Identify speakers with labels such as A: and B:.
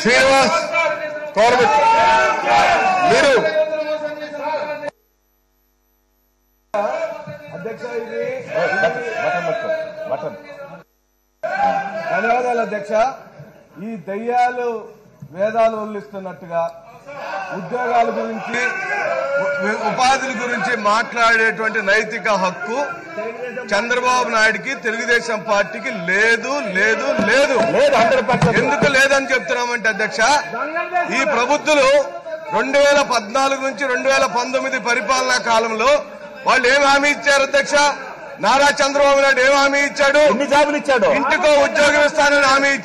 A: శ్రీనివాస్ కోరబెట్ మీరు
B: అధ్యక్ష ఇది ధన్యవాదాలు అధ్యక్ష ఈ దయ్యాలు వేదాలు వల్లిస్తున్నట్టుగా ఉద్యోగాల గురించి ఉ- ఉపాధుల గురించి మాట్లాడేటువంటి నైతిక హక్కు చంద్రబాబు నాయుడికి తెలుగుదేశం పార్టీకి లేదు లేదు లేదు
A: లేదు హండ్రెడ్ పర్సెంట్
B: ఎందుకు లేదని చెప్తున్నామంటే అధ్యక్ష ఈ ప్రభుత్వాలు రెండు వేల పద్నాలుగు నుంచి రెండు వేల పంతొమ్మిది పరిపాలనా కాలంలో వాళ్ళు ఏం హామీ ఇచ్చారు అధ్యక్ష నారా చంద్రబాబు నాయుడు ఏం హామీ ఇచ్చాడు
A: ఎన్ని జాబులు ఇచ్చాడు
B: ఇంటికో ఉద్యోగం ఇస్తానని హామీ